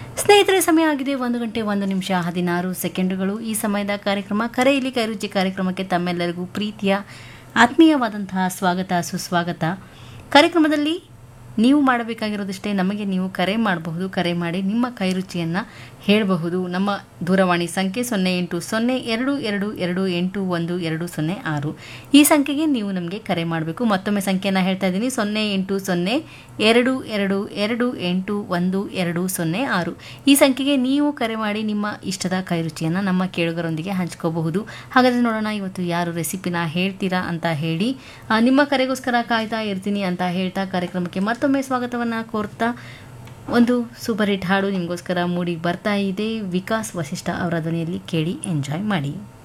ಸ್ನೇಹಿತರೆ ಸಮಯ ಆಗಿದೆ ಒಂದು ಗಂಟೆ ಒಂದು ನಿಮಿಷ ಹದಿನಾರು ಸೆಕೆಂಡುಗಳು ಈ ಸಮಯದ ಕಾರ್ಯಕ್ರಮ ಕರೆಯಲ್ಲಿ ಕೈರುಚಿ ಕಾರ್ಯಕ್ರಮಕ್ಕೆ ತಮ್ಮೆಲ್ಲರಿಗೂ ಪ್ರೀತಿಯ ಆತ್ಮೀಯವಾದಂತಹ ಸ್ವಾಗತ ಸುಸ್ವಾಗತ ಕಾರ್ಯಕ್ರಮದಲ್ಲಿ ನೀವು ಮಾಡಬೇಕಾಗಿರೋದಷ್ಟೇ ನಮಗೆ ನೀವು ಕರೆ ಮಾಡಬಹುದು ಕರೆ ಮಾಡಿ ನಿಮ್ಮ ಕೈರುಚಿಯನ್ನು ಹೇಳಬಹುದು ನಮ್ಮ ದೂರವಾಣಿ ಸಂಖ್ಯೆ ಸೊನ್ನೆ ಎಂಟು ಸೊನ್ನೆ ಎರಡು ಎರಡು ಎರಡು ಎಂಟು ಒಂದು ಎರಡು ಸೊನ್ನೆ ಆರು ಈ ಸಂಖ್ಯೆಗೆ ನೀವು ನಮಗೆ ಕರೆ ಮಾಡಬೇಕು ಮತ್ತೊಮ್ಮೆ ಸಂಖ್ಯೆಯನ್ನು ಹೇಳ್ತಾ ಇದ್ದೀನಿ ಸೊನ್ನೆ ಎಂಟು ಸೊನ್ನೆ ಎರಡು ಎರಡು ಎರಡು ಎಂಟು ಒಂದು ಎರಡು ಸೊನ್ನೆ ಆರು ಈ ಸಂಖ್ಯೆಗೆ ನೀವು ಕರೆ ಮಾಡಿ ನಿಮ್ಮ ಇಷ್ಟದ ಕೈರುಚಿಯನ್ನು ನಮ್ಮ ಕೇಳುಗರೊಂದಿಗೆ ಹಂಚ್ಕೋಬಹುದು ಹಾಗಾದರೆ ನೋಡೋಣ ಇವತ್ತು ಯಾರು ರೆಸಿಪಿನ ಹೇಳ್ತೀರಾ ಅಂತ ಹೇಳಿ ಆ, ನಿಮ್ಮ ಕರೆಗೋಸ್ಕರ ಕಾಯ್ತಾ ಇರ್ತೀನಿ ಅಂತ ಹೇಳ್ತಾ ಕಾರ್ಯಕ್ರಮಕ್ಕೆ ಮತ್ತೊಮ್ಮೆ ಸ್ವಾಗತವನ್ನು ಕೋರ್ತಾ ಒಂದು ಸೂಪರ್ ಹಿಟ್ ಹಾಡು ನಿಮಗೋಸ್ಕರ ಮೂಡಿ ಬರ್ತಾ ಇದೆ ವಿಕಾಸ್ ವಸಿಷ್ಠ ಅವರ ಧ್ವನಿಯಲ್ಲಿ ಕೇಳಿ ಎಂಜಾಯ್ ಮಾಡಿ